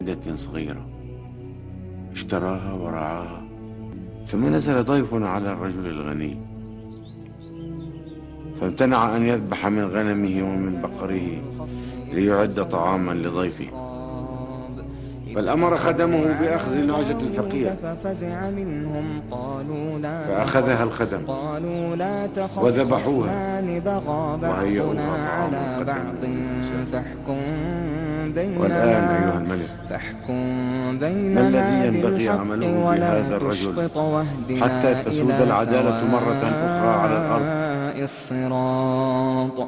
مدة صغيرة اشتراها ورعاها ثم نزل ضيف على الرجل الغني فامتنع أن يذبح من غنمه ومن بقره ليعد طعاما لضيفه بل أمر خدمه بأخذ النعجة الفقيرة ففزع منهم قالوا لا فأخذها الخدم قالوا لا تخف وذبحوها خصمان بغى وهيئوها بعضنا طعاما على قدمه بعض للإنسان. فاحكم بيننا والآن أيها الملك فاحكم ما بيننا الذي ينبغي بالحق عمله ولا بهذا الرجل تشطط واهدنا حتى تسود إلى العدالة مرة أخرى على الأرض سواء الصراط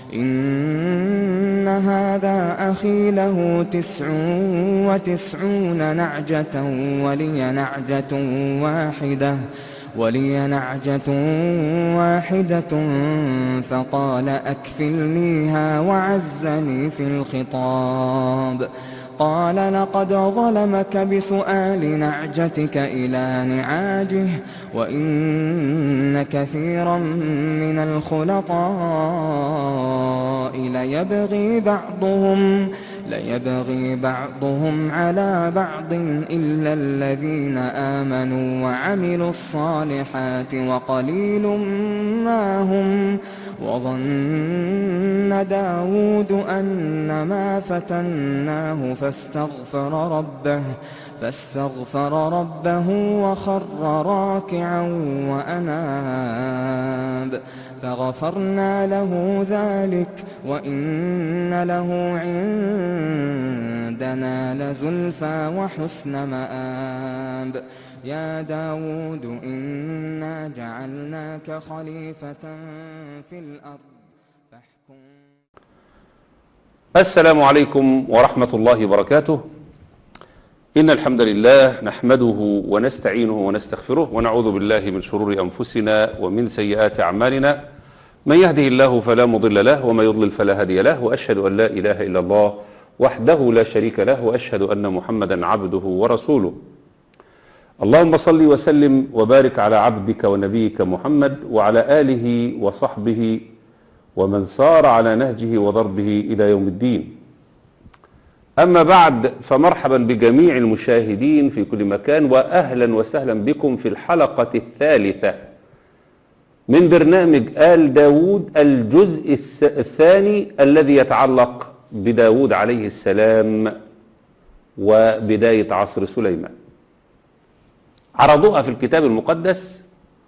إن هذا أخي له تسع وتسعون نعجة ولي نعجة واحدة ولي نعجة واحدة فقال أكفلنيها وعزني في الخطاب قال لقد ظلمك بسؤال نعجتك إلى نعاجه وإن كثيرا من الخلطاء ليبغي بعضهم ليبغي بعضهم على بعض إلا الذين آمنوا وعملوا الصالحات وقليل ما هم وظن داود أن ما فتناه فاستغفر ربه فاستغفر ربه وخر راكعا وأناب فغفرنا له ذلك وإن له عندنا لزلفى وحسن مآب يا داود إنا جعلناك خليفة في الأرض فاحكم السلام عليكم ورحمة الله وبركاته إن الحمد لله نحمده ونستعينه ونستغفره ونعوذ بالله من شرور أنفسنا ومن سيئات أعمالنا من يهده الله فلا مضل له وما يضلل فلا هادي له وأشهد أن لا إله إلا الله وحده لا شريك له وأشهد أن محمدا عبده ورسوله اللهم صل وسلم وبارك على عبدك ونبيك محمد وعلى آله وصحبه ومن سار على نهجه وضربه إلى يوم الدين أما بعد فمرحبا بجميع المشاهدين في كل مكان وأهلا وسهلا بكم في الحلقة الثالثة من برنامج آل داود الجزء الس- الثاني الذي يتعلق بداود عليه السلام وبداية عصر سليمان عرضوها في الكتاب المقدس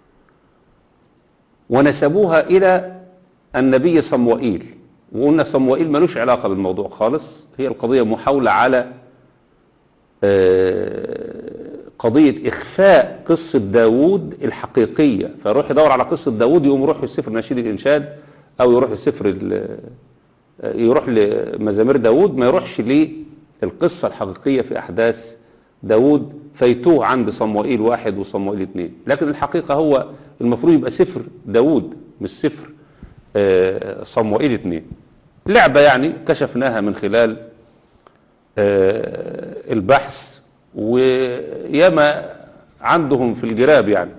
ونسبوها إلى النبي صموئيل وقلنا صموئيل ملوش علاقة بالموضوع خالص هي القضية محاولة على آه، قضية إخفاء قصة داود الحقيقية فيروح يدور على قصة داود يقوم يروح السفر نشيد الإنشاد أو يروح السفر ال- آه، يروح لمزامير داود ما يروحش للقصة الحقيقية في أحداث داود فيتوه عند صموئيل واحد وصموئيل اثنين لكن الحقيقة هو المفروض يبقى سفر داود مش سفر آه، صموئيل اثنين لعبة يعني كشفناها من خلال آه، البحث وياما عندهم في الجراب يعني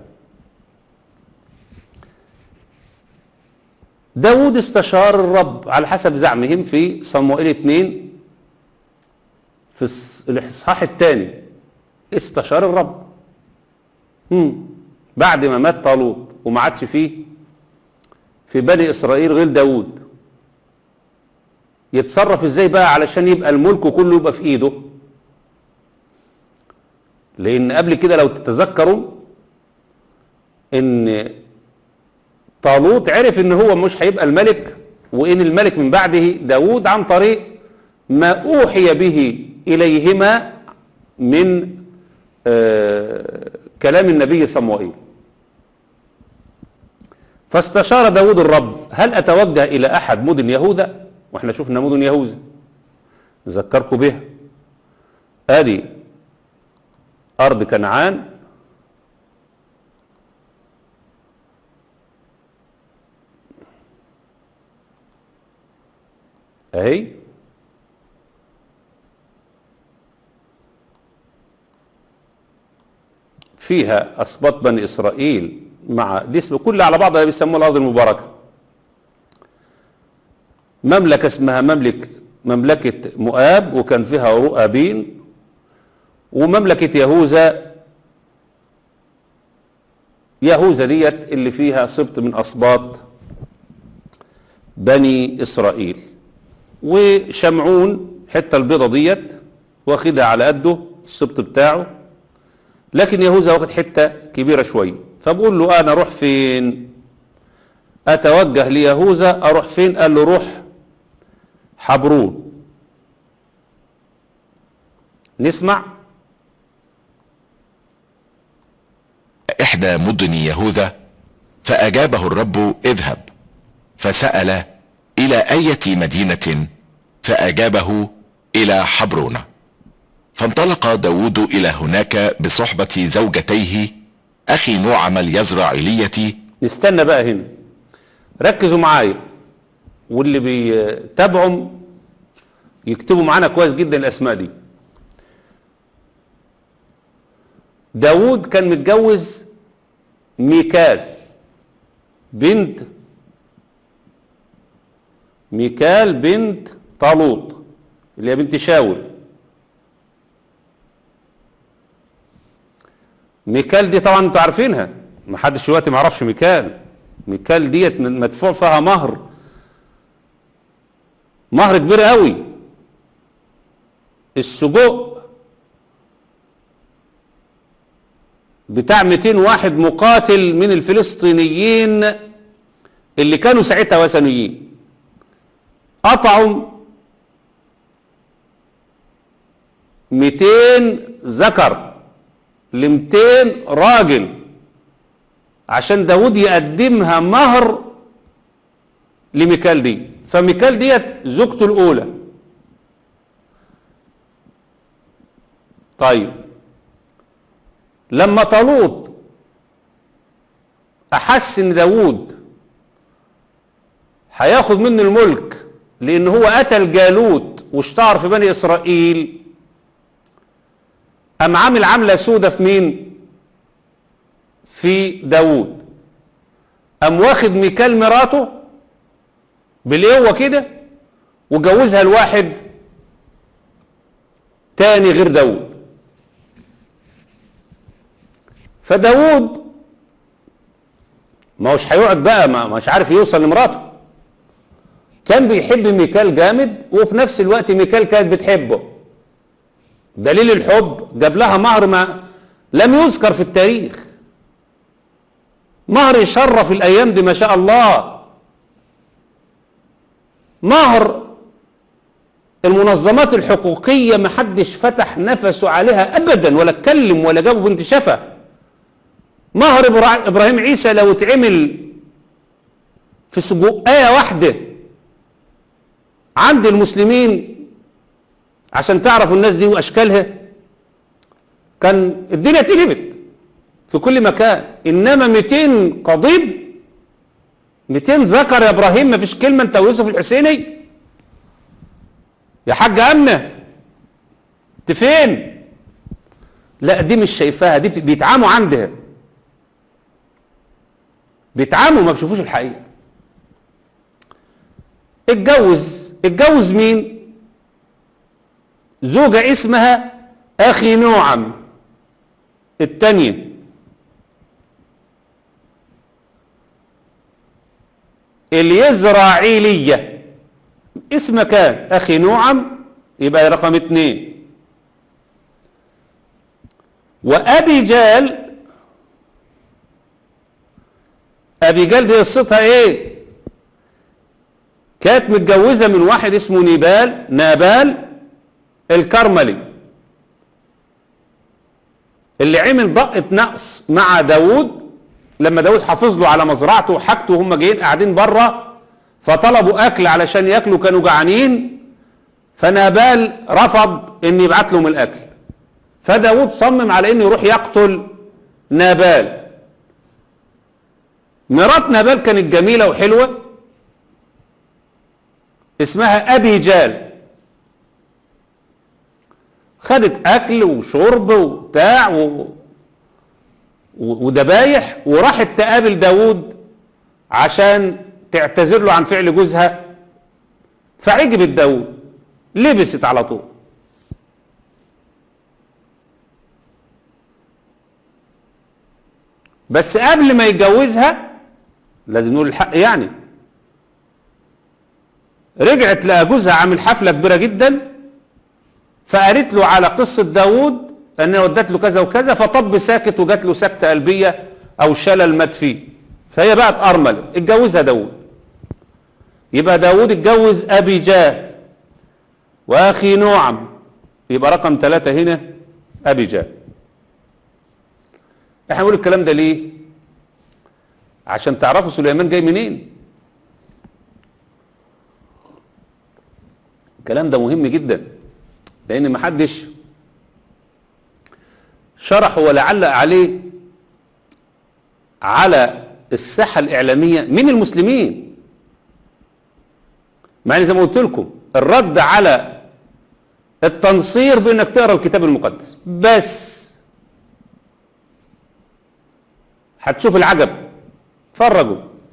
داود استشار الرب على حسب زعمهم في صموئيل اثنين في الص- الاصحاح الثاني استشار الرب مم. بعد ما مات طالوت وما عادش فيه في بني اسرائيل غير داود يتصرف ازاي بقى علشان يبقى الملك كله يبقى في ايده لان قبل كده لو تتذكروا ان طالوت عرف ان هو مش هيبقى الملك وان الملك من بعده داود عن طريق ما اوحي به اليهما من آه كلام النبي صموئيل فاستشار داود الرب هل أتوجه إلى أحد مدن يهوذا وإحنا شفنا مدن يهوذا نذكركم بها آدي أرض كنعان أهي فيها أسباط بني إسرائيل مع دي اسم كل على بعضها بيسموها الأرض المباركة مملكة اسمها مملكة مملكة مؤاب وكان فيها رؤابين ومملكة يهوذا يهوذا ديت اللي فيها سبط من أسباط بني إسرائيل وشمعون حتى البيضة ديت واخدها على قده السبط بتاعه لكن يهوذا واخد حتة كبيرة شوية فبقول له أنا أروح فين أتوجه ليهوذا أروح فين قال له روح حبرون نسمع إحدى مدن يهوذا فأجابه الرب اذهب فسأل إلى أية مدينة فأجابه إلى حبرون فانطلق داود إلى هناك بصحبة زوجتيه أخي نعم اليزرعيلية نستنى بقى هنا ركزوا معايا واللي بيتابعوا يكتبوا معانا كويس جدا الأسماء دي داود كان متجوز ميكال بنت ميكال بنت طالوت اللي هي بنت شاول ميكال دي طبعا انتوا عارفينها ما حدش دلوقتي ما يعرفش ميكال ميكال ديت من- مدفوع فيها مهر مهر كبير قوي السجق بتاع 200 واحد مقاتل من الفلسطينيين اللي كانوا ساعتها وثنيين قطعوا 200 ذكر ل 200 راجل عشان داود يقدمها مهر لميكال دي فميكال ديت زوجته الاولى طيب لما طالوت احس ان داود هياخد منه الملك لان هو قتل جالوت واشتهر في بني اسرائيل قام عامل عامله سودة في مين في داود قام واخد ميكال مراته بالقوه كده وجوزها لواحد تاني غير داود فداود ما هوش هيقعد بقى ما مش عارف يوصل لمراته كان بيحب ميكال جامد وفي نفس الوقت ميكال كانت بتحبه دليل الحب جاب لها مهر ما لم يذكر في التاريخ مهر يشرف الايام دي ما شاء الله مهر المنظمات الحقوقية ما حدش فتح نفسه عليها ابدا ولا اتكلم ولا جابه بنت شفا مهر إبرا- ابراهيم عيسى لو اتعمل في سجقايه واحده عند المسلمين عشان تعرفوا الناس دي واشكالها كان الدنيا اتقلبت في كل مكان انما 200 قضيب 200 ذكر يا ابراهيم ما فيش كلمه انت ويوسف الحسيني يا حاج امنه انت فين لا دي مش شايفاها دي بت- بيتعاموا عندها بيتعاموا ما بيشوفوش الحقيقه اتجوز اتجوز مين زوجة اسمها أخي نوعم التانية اليزرعيلية اسم كان أخي نوعم يبقى رقم اتنين وأبي جال أبي جال دي قصتها إيه كانت متجوزة من واحد اسمه نيبال نابال الكرملي اللي عمل ضقة نقص مع داود لما داود حافظ له على مزرعته وحاجته وهم جايين قاعدين بره فطلبوا اكل علشان ياكلوا كانوا جعانين فنابال رفض ان يبعت لهم الاكل فداود صمم على انه يروح يقتل نابال مرات نابال كانت جميلة وحلوة اسمها ابي جال خدت اكل وشرب وبتاع و... و- ودبايح وراحت تقابل داود عشان تعتذر له عن فعل جوزها فعجبت داود لبست على طول بس قبل ما يتجوزها لازم نقول الحق يعني رجعت لقى جوزها عامل حفلة كبيرة جدا فقالت له على قصة داوود انها ودت له كذا وكذا فطب ساكت وجات له سكتة قلبية او شلل مات فيه فهي بقت ارملة اتجوزها داوود يبقى داوود اتجوز ابي جال واخي نعم يبقى رقم ثلاثة هنا ابي جال احنا نقول الكلام ده ليه عشان تعرفوا سليمان جاي منين الكلام ده مهم جدا لان محدش شرح ولا علق عليه على الساحة الإعلامية من المسلمين مع ان زي ما قلت لكم الرد على التنصير بانك تقرا الكتاب المقدس بس هتشوف العجب فرجوا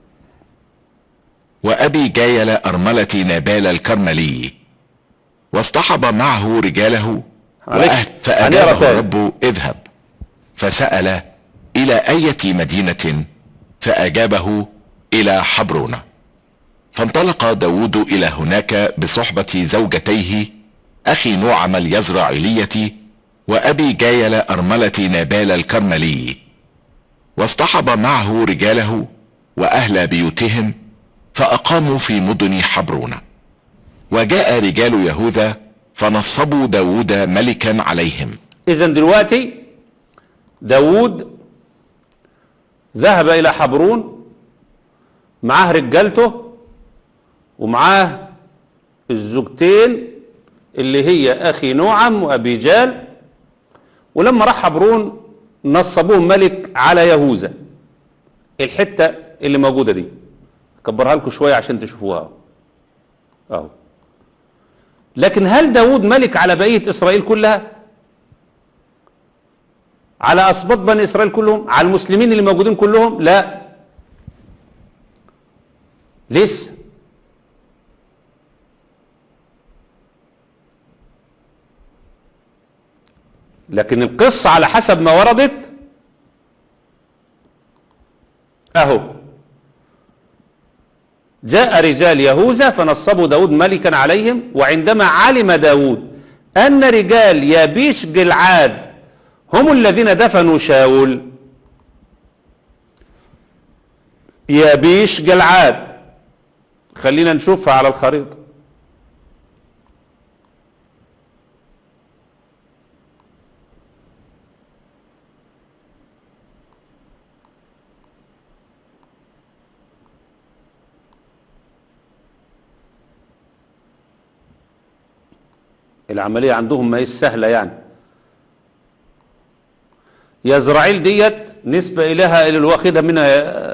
وأبي جايل أرملة نابال الكرملي واصطحب معه رجاله معلش، وأهل هنقرا فأجابه تاني. الرب اذهب فسأل إلى أية مدينة فأجابه إلى حبرون فانطلق داود إلى هناك بصحبة زوجتيه أخي نعم اليزرعيلية وأبي جايل أرملة نابال الكرملي واصطحب معه رجاله وأهل بيوتهم فأقاموا في مدن حبرون وجاء رجال يهوذا فنصبوا داود ملكا عليهم اذا دلوقتي داوود ذهب الى حبرون معاه رجالته ومعاه الزوجتين اللي هي اخي نعم وابي جال ولما راح حبرون نصبوه ملك على يهوذا الحتة اللي موجودة دي كبرها لكم شوية عشان تشوفوها اهو لكن هل داود ملك على بقية اسرائيل كلها على اسباط بني اسرائيل كلهم على المسلمين اللي موجودين كلهم لا لسه لكن القصة على حسب ما وردت اهو جاء رجال يهوذا فنصبوا داود ملكا عليهم وعندما علم داود أن رجال يابيش جلعاد هم الذين دفنوا شاول يابيش جلعاد خلينا نشوفها على الخريطة العملية عندهم ما هي سهلة يعني يزرعيل ديت نسبة إليها اللي واخدها منها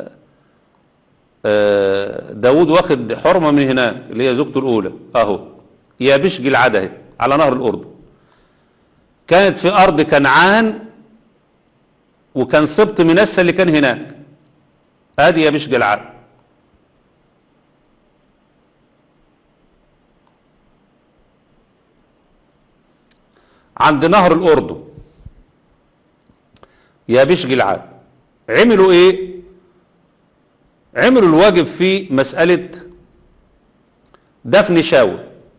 آه، داود واخد حرمة من هناك اللي هي زوجته الأولى أهو يابش جلعاد اهي على نهر الأردن كانت في أرض كنعان وكان سبط منسى اللي كان هناك ادي يابش جلعاد عند نهر الأردن يابش جلعاد عملوا ايه عملوا الواجب في مسألة دفن شاول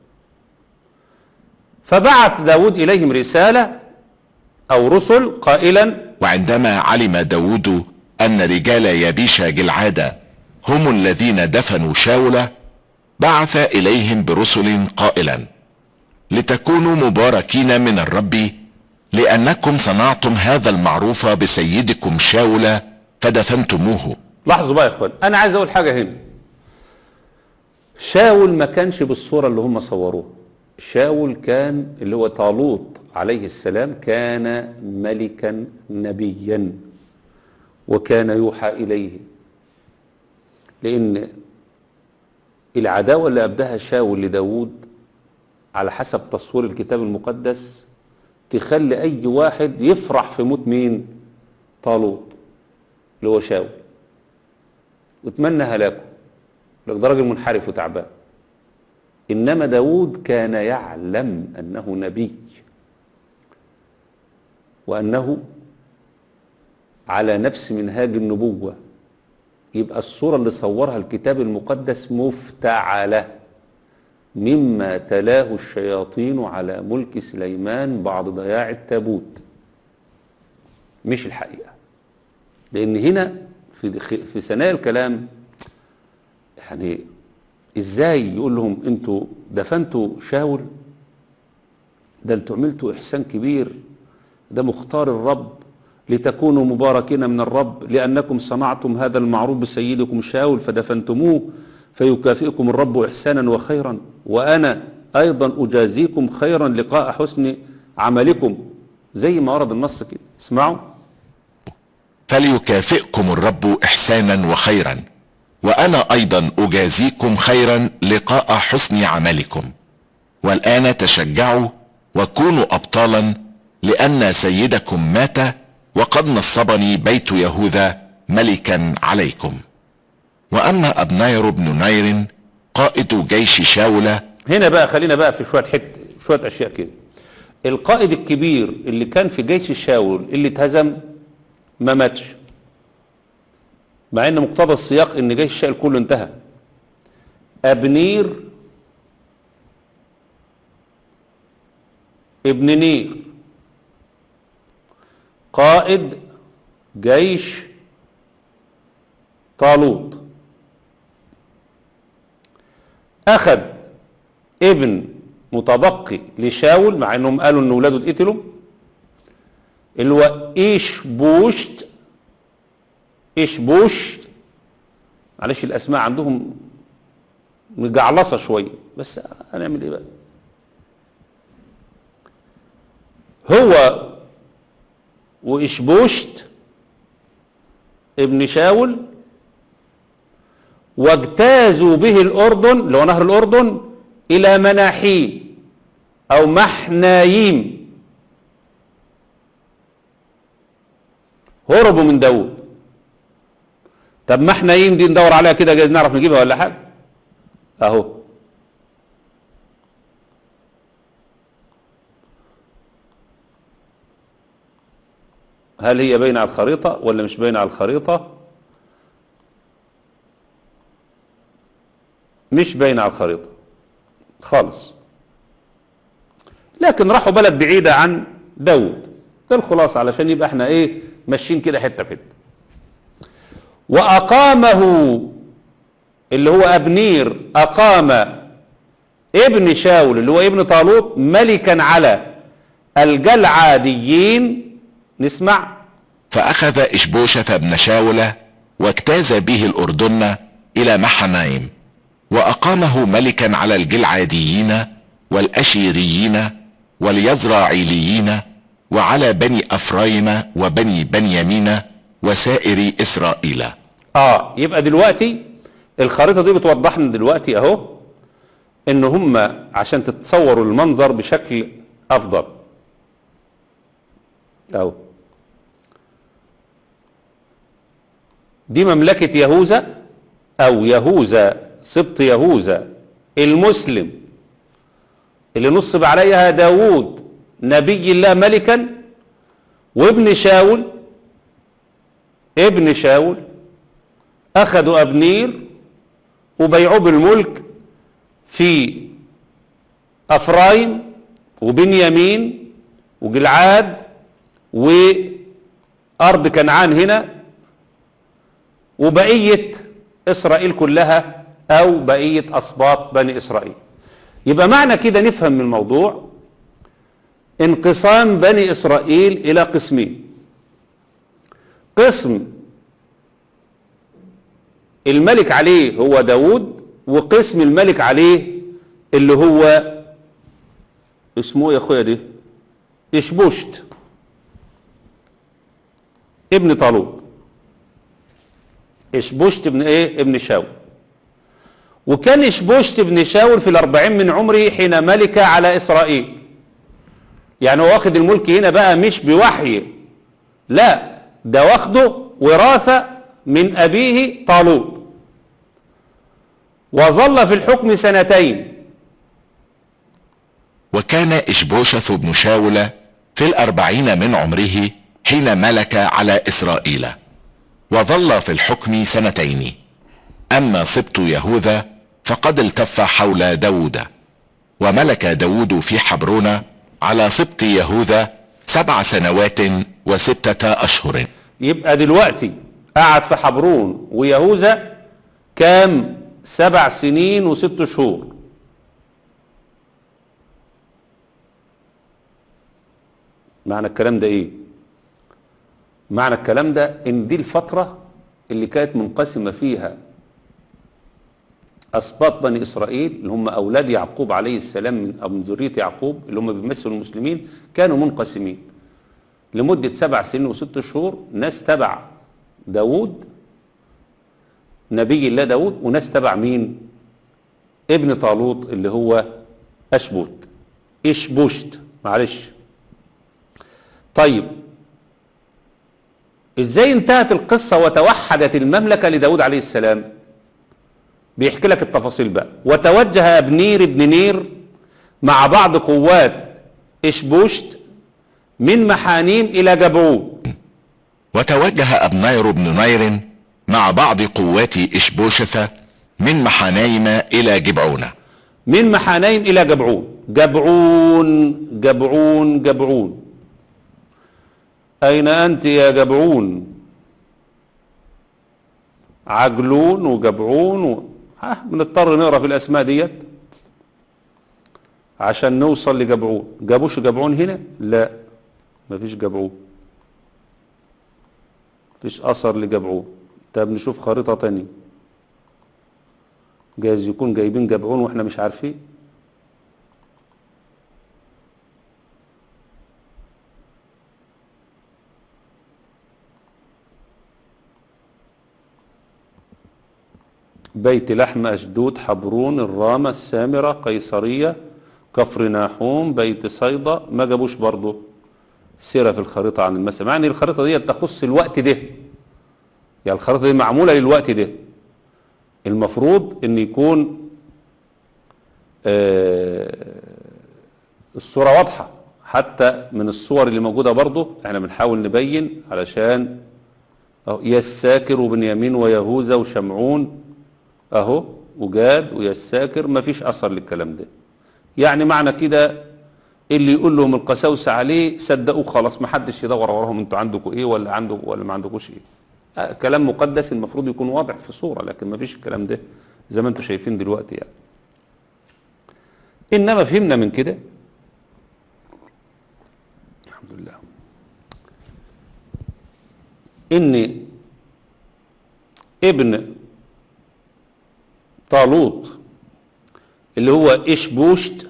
فبعث داود إليهم رسالة أو رسل قائلا وعندما علم داود ان رجال يبيش جلعاد هم الذين دفنوا شاول بعث اليهم برسل قائلا لتكونوا مباركين من الرب لانكم صنعتم هذا المعروف بسيدكم شاول فدفنتموه لاحظوا بقى يا اخوان انا عايز اقول حاجة هنا شاول ما كانش بالصورة اللي هم صوروها شاول كان اللي هو طالوت عليه السلام كان ملكا نبيا وكان يوحى إليه لأن العداوة اللي أبدها شاول لداود على حسب تصوير الكتاب المقدس تخلي أي واحد يفرح في موت مين طالوت اللي هو شاول وتمنى هلاكه لك ده راجل منحرف وتعبان إنما داود كان يعلم أنه نبي وأنه على نفس منهاج النبوة يبقى الصورة اللي صورها الكتاب المقدس مفتعلة مما تلاه الشياطين على ملك سليمان بعد ضياع التابوت مش الحقيقة لأن هنا في في ثنايا الكلام يعني ازاي يقول لهم انتوا دفنتوا شاول ده انتوا عملتوا احسان كبير ده مختار الرب لتكونوا مباركين من الرب لانكم صنعتم هذا المعروف بسيدكم شاول فدفنتموه فيكافئكم الرب احسانا وخيرا وانا ايضا اجازيكم خيرا لقاء حسن عملكم زي ما ورد النص كده اسمعوا فليكافئكم الرب احسانا وخيرا وانا ايضا اجازيكم خيرا لقاء حسن عملكم والان تشجعوا وكونوا ابطالا لان سيدكم مات وقد نصبني بيت يهوذا ملكا عليكم واما ابناير بن نير قائد جيش شاولة هنا بقى خلينا بقى في شوية حت شوية اشياء كده القائد الكبير اللي كان في جيش شاول اللي اتهزم ما ماتش مع ان مقتضى السياق ان جيش شاول كله انتهى ابنير ابن نير قائد جيش طالوت اخذ ابن متبقي لشاول مع انهم قالوا ان ولاده اتقتلوا اللي هو ايش بوشت ايش بوشت معلش الاسماء عندهم مجعلصه شويه بس هنعمل ايه بقى هو وإشبوشت ابن شاول واجتازوا به الأردن اللي هو نهر الأردن إلى مناحيم أو محنايم هربوا من داود طب محنايم دي ندور عليها كده جايز نعرف نجيبها ولا حاجة أهو هل هي باينة على الخريطة ولا مش باينة على الخريطة مش باينة على الخريطة خالص لكن راحوا بلد بعيدة عن داود ده الخلاصة علشان يبقى احنا ايه ماشيين كده حتة حتة وأقامه اللي هو أبنير أقام ابن شاول اللي هو ابن طالوت ملكا على الجلعاديين نسمع فاخذ اشبوشة بن شاولة واجتاز به الاردن الى محنايم واقامه ملكا على الجلعاديين والاشيريين واليزراعيليين وعلى بني افرايم وبني بنيامين وسائر اسرائيل اه يبقى دلوقتي الخريطة دي بتوضح لنا دلوقتي اهو ان هم عشان تتصوروا المنظر بشكل افضل اهو دي مملكة يهوذا او يهوذا سبط يهوذا المسلم اللي نصب عليها داوود نبي الله ملكا وابن شاول ابن شاول اخذوا ابنير وبيعوه بالملك في افرايم وبنيامين وجلعاد وارض كنعان هنا وبقية اسرائيل كلها او بقية اسباط بني اسرائيل يبقى معنى كده نفهم من الموضوع انقسام بني اسرائيل الى قسمين قسم الملك عليه هو داود وقسم الملك عليه اللي هو اسمه إيه يا اخويا دي اشبوشت ابن طالوت اشبوشت ابن ايه ابن شاول وكان اشبوشت ابن شاول في الاربعين من عمره حين ملك على اسرائيل يعني هو واخد الملك هنا بقى مش بوحي لا ده واخده وراثة من ابيه طالوت وظل في الحكم سنتين وكان اشبوشث بن شاول في الاربعين من عمره حين ملك على اسرائيل وظل في الحكم سنتين اما سبط يهوذا فقد التف حول داود وملك داود في حبرون على سبط يهوذا سبع سنوات وستة اشهر يبقى دلوقتي قعد في حبرون ويهوذا كام سبع سنين وست شهور معنى الكلام ده ايه معنى الكلام ده ان دي الفترة اللي كانت منقسمة فيها اسباط بني اسرائيل اللي هم اولاد يعقوب عليه السلام من او من ذرية يعقوب اللي هم بيمثلوا المسلمين كانوا منقسمين لمدة سبع سنين وست شهور ناس تبع داود نبي الله داود وناس تبع مين ابن طالوت اللي هو أشبوت إشبوشت معلش طيب ازاي انتهت القصة وتوحدت المملكة لداود عليه السلام بيحكي لك التفاصيل بقى وتوجه ابنير ابن نير مع بعض قوات إشبوشت من محانيم إلى جبعون وتوجه ابنير بن نير مع بعض قوات اشبوشث من محانيم الى جبعون من محانيم إلى جبعون جبعون جبعون جبعون أين أنت يا جبعون عجلون وجبعون و... ها بنضطر نقرا في الأسماء ديت عشان نوصل لجبعون جابوش جبعون هنا لا مفيش جبعون مفيش أثر لجبعون طب نشوف خريطة تانية جايز يكون جايبين جبعون واحنا مش عارفين بيت لحم أشدود حبرون الرامة السامرة قيصرية كفر ناحوم بيت صيدا ما جابوش برضه سيرة في الخريطة عن المسا يعني الخريطة دي تخص الوقت ده يعني الخريطة دي معمولة للوقت ده المفروض ان يكون آه الصورة واضحة حتى من الصور اللي موجودة برضه احنا بنحاول نبين علشان اهو يساكر وبنيامين ويهوذا وشمعون اهو وجاد ويساكر مفيش اثر للكلام ده يعني معنى كده اللي يقول لهم القساوسة عليه صدقوه خلاص ما حدش يدور وراهم انتوا عندكم ايه ولا عندكم ولا ما عندكوش ايه آه كلام مقدس المفروض يكون واضح في صورة لكن ما فيش الكلام ده زي ما انتوا شايفين دلوقتي يعني انما فهمنا من كده الحمد لله ان ابن طالوت اللي هو إشبوشت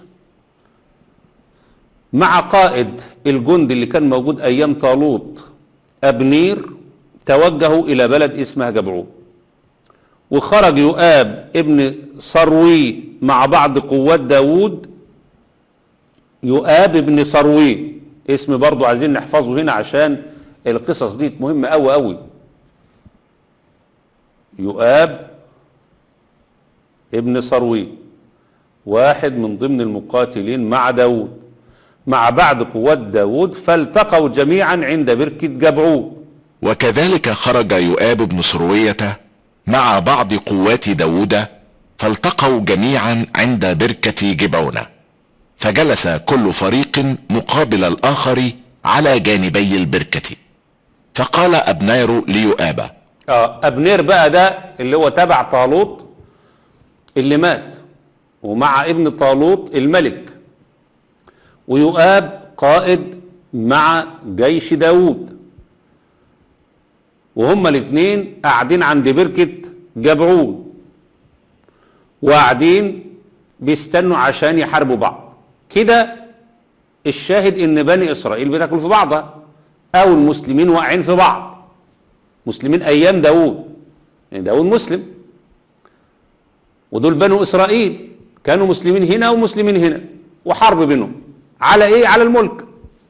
مع قائد الجند اللي كان موجود أيام طالوت أبنير توجهوا إلى بلد اسمها جبعون وخرج يؤاب ابن صروي مع بعض قوات داود يؤاب ابن صروي اسم برضو عايزين نحفظه هنا عشان القصص دي مهمة قوي قوي يؤاب ابن صروي واحد من ضمن المقاتلين مع داود مع بعض قوات داود فالتقوا جميعا عند بركة جبعون وكذلك خرج يؤاب بن سروية مع بعض قوات داود فالتقوا جميعا عند بركة جبعون فجلس كل فريق مقابل الاخر على جانبي البركة فقال ابنير ليؤاب اه ابنير بقى ده اللي هو تبع طالوت اللي مات ومع ابن طالوت الملك ويؤاب قائد مع جيش داود وهما الاثنين قاعدين عند بركة جبعون وقاعدين بيستنوا عشان يحاربوا بعض كده الشاهد ان بني اسرائيل بتاكل في بعضها او المسلمين واقعين في بعض مسلمين ايام داود يعني داود مسلم ودول بنو اسرائيل كانوا مسلمين هنا ومسلمين هنا وحرب بينهم على ايه على الملك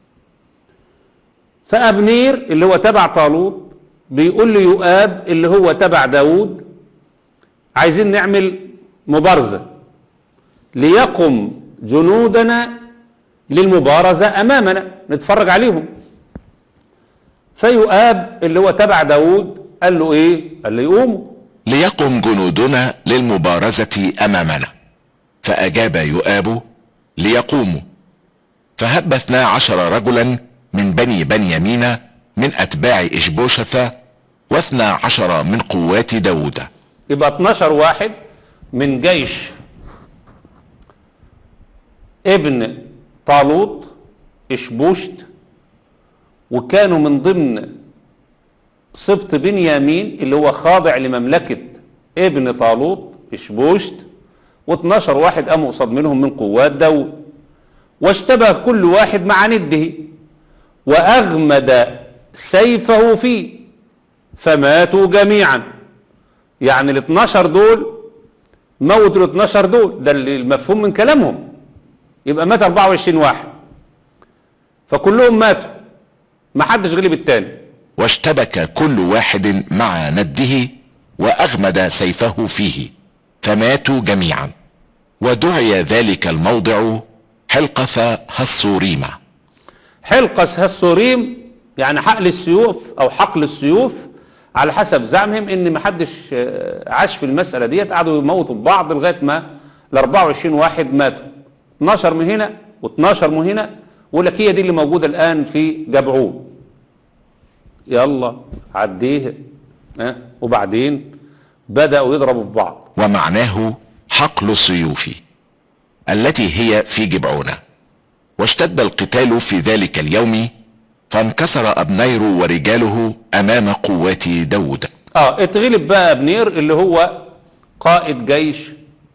فابنير اللي هو تبع طالوت بيقول ليؤاب اللي هو تبع داود عايزين نعمل مبارزة ليقم جنودنا للمبارزة امامنا نتفرج عليهم فيؤاب اللي هو تبع داود قال له ايه قال له يقوموا ليقم جنودنا للمبارزة امامنا فاجاب يؤاب ليقوموا فهب اثنا عشر رجلا من بني بنيامين من اتباع اشبوشث واثنا عشر من قوات داود يبقى 12 واحد من جيش ابن طالوت اشبوشت وكانوا من ضمن سبط بنيامين اللي هو خاضع لمملكة ابن طالوت اشبوشت و12 واحد قاموا قصاد منهم من قوات داود واشتبه كل واحد مع نده وأغمد سيفه فيه فماتوا جميعا يعني ال 12 دول موتوا ال 12 دول ده اللي المفهوم من كلامهم يبقى مات 24 واحد فكلهم ماتوا ما حدش غلب التاني واشتبك كل واحد مع نده واغمد سيفه فيه فماتوا جميعا ودعي ذلك الموضع حلقث هالصوريمة حلقس هالسوريم يعني حقل السيوف او حقل السيوف على حسب زعمهم ان ما حدش آه، عاش في المسألة ديت قعدوا يموتوا بعض لغاية ما ال 24 واحد ماتوا 12 من هنا و12 من هنا ويقول لك هي دي اللي موجودة الآن في جبعون يلا عديها ها وبعدين بدأوا يضربوا في بعض ومعناه حقل السيوف التي هي في جبعونة واشتد القتال في ذلك اليوم فانكسر ابنير ورجاله امام قوات داود اه اتغلب بقى ابنير اللي هو قائد جيش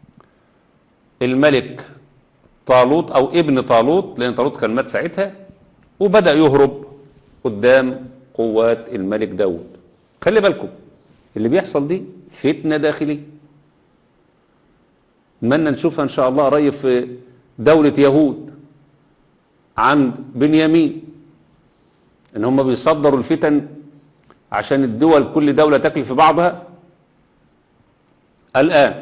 الملك طالوت او ابن طالوت لان طالوت كان مات ساعتها وبدأ يهرب قدام قوات الملك داود خلي بالكم اللي بيحصل دي فتنة داخلية نتمنى نشوفها ان شاء الله قريب في دولة يهود عند بنيامين ان هم بيصدروا الفتن عشان الدول كل دولة تاكل في بعضها الآن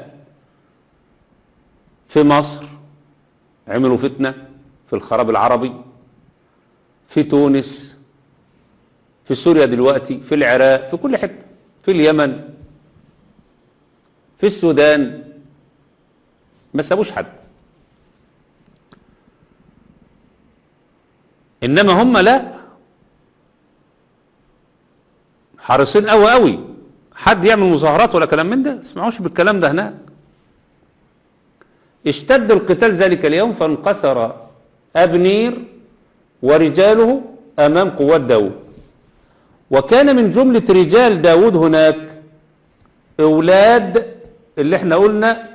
في مصر عملوا فتنة في الخراب العربي في تونس في سوريا دلوقتي في العراق في كل حتة في اليمن في السودان ما سابوش حد انما هم لا حريصين قوي قوي حد يعمل مظاهرات ولا كلام من ده اسمعوش بالكلام ده هناك اشتد القتال ذلك اليوم فانقسر أبنير ورجاله أمام قوات داود وكان من جملة رجال داود هناك أولاد اللي احنا قلنا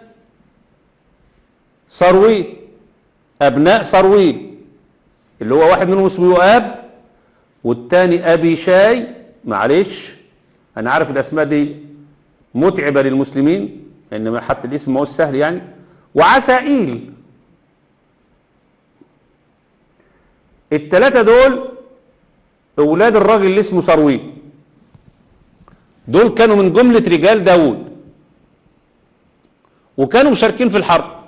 صرويل أبناء صرويل اللي هو واحد منهم اسمه يؤاب والتاني أبي شاي معلش أنا عارف الأسماء دي متعبة للمسلمين إنما حتى الاسم ما هو سهل يعني وعسائيل التلاتة دول أولاد الراجل اللي اسمه صرويل دول كانوا من جملة رجال داود وكانوا مشاركين في الحرب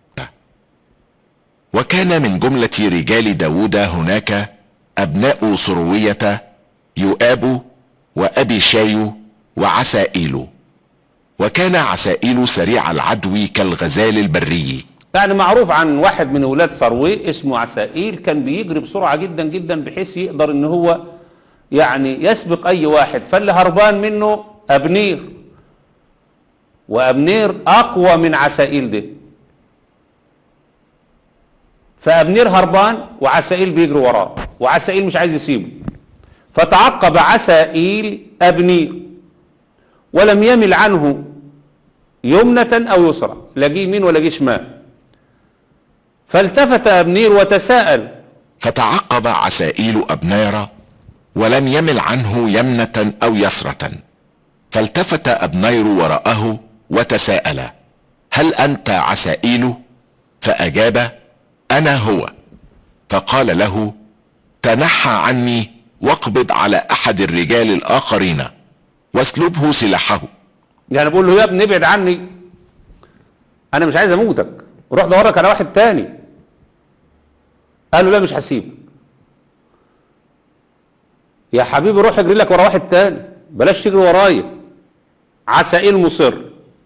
وكان من جملة رجال داود هناك ابناء صروية يؤاب وابي شاي وعسائيل وكان عسائيل سريع العدو كالغزال البري يعني معروف عن واحد من أولاد صروي اسمه عسائيل كان بيجري بسرعة جدا جدا بحيث يقدر ان هو يعني يسبق اي واحد فاللي هربان منه ابنير وابنير اقوى من عسائيل ده فابنير هربان وعسائيل بيجري وراه وعسائيل مش عايز يسيبه فتعقب عسائيل ابنير ولم يمل عنه يمنة او يسرى لا جه يمين ولا جه شمال فالتفت ابنير وتساءل فتعقب عسائيل ابنير ولم يمل عنه يمنة او يسرة فالتفت ابنير وراءه وتساءل هل انت عسائيل فاجاب انا هو فقال له تنحى عني واقبض على احد الرجال الاخرين واسلبه سلاحه يعني بقول له يا ابني ابعد عني انا مش عايز اموتك روح دورك على واحد تاني قال له لا مش هسيبك يا حبيبي روح اجري لك ورا واحد تاني بلاش تجري ورايا عسائيل مصر